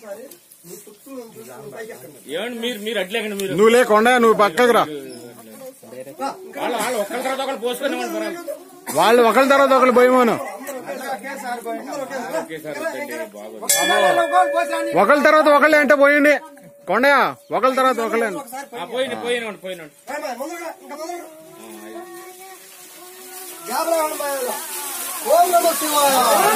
ఏమండి మీరు మీరు అట్లేకండి మీరు నువ్వు లే కొండ నువ్వు పక్కకు రా వాళ్ళు వాళ్ళు ఒక్కరి తర్వాత ఒకరు పోసుకొని వాళ్ళు ఒకరి తర్వాత ఒకరు పోయమను ఒకేసారి వద్దండి, బాగోదు ఒకరి తర్వాత ఒకళ్ళే అంటే పోయండి కొండయా ఒకరి తర్వాత ఒకళ్ళే ఆ, పోయిన పోయినండి పోయినండి ఓం నమ శివాయ